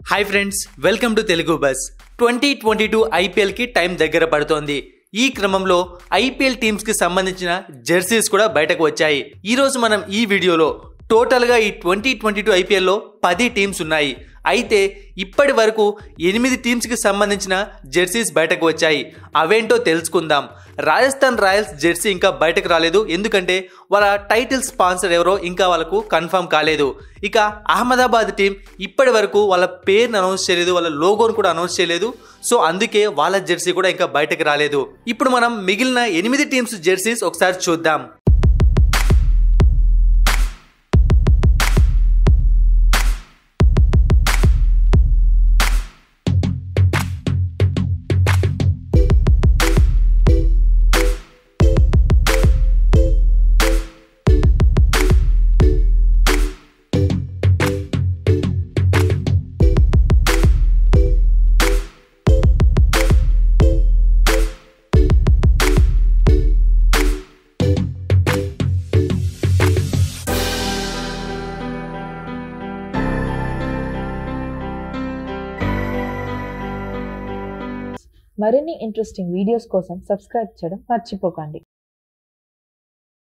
hi friends welcome to Telugu bus twenty twenty two ఐపీఎల్కి time దగ్గర పడుతోంది ఈ క్రమంలో ఐపీఎల్ టీమ్స్కి సంబంధించిన జెర్సీస్ కూడా బయటకు వచ్చాయి ఈరోజు మనం ఈ వీడియోలో టోటల్గా ఈ ట్వంటీ ట్వంటీ టూ ఐపీఎల్లో పది టీమ్స్ ఉన్నాయి అయితే ఇప్పటి వరకు ఎనిమిది టీమ్స్కి సంబంధించిన జెర్సీస్ బయటకు వచ్చాయి అవేంటో తెలుసుకుందాం రాజస్థాన్ రాయల్స్ జెర్సీ ఇంకా బయటకు రాలేదు ఎందుకంటే వాళ్ళ టైటిల్ స్పాన్సర్ ఎవరో ఇంకా వాళ్ళకు కన్ఫర్మ్ కాలేదు ఇక అహ్మదాబాద్ టీం ఇప్పటి వరకు వాళ్ళ పేరుని అనౌన్స్ చేయలేదు వాళ్ళ లోగోను కూడా అనౌన్స్ చేయలేదు సో అందుకే వాళ్ళ జెర్సీ కూడా ఇంకా బయటకు రాలేదు ఇప్పుడు మనం మిగిలిన ఎనిమిది టీమ్స్ జెర్సీస్ ఒకసారి చూద్దాం మరిన్ని ఇంట్రెస్టింగ్ వీడియోస్ కోసం సబ్స్క్రైబ్ చేయడం మర్చిపోకండి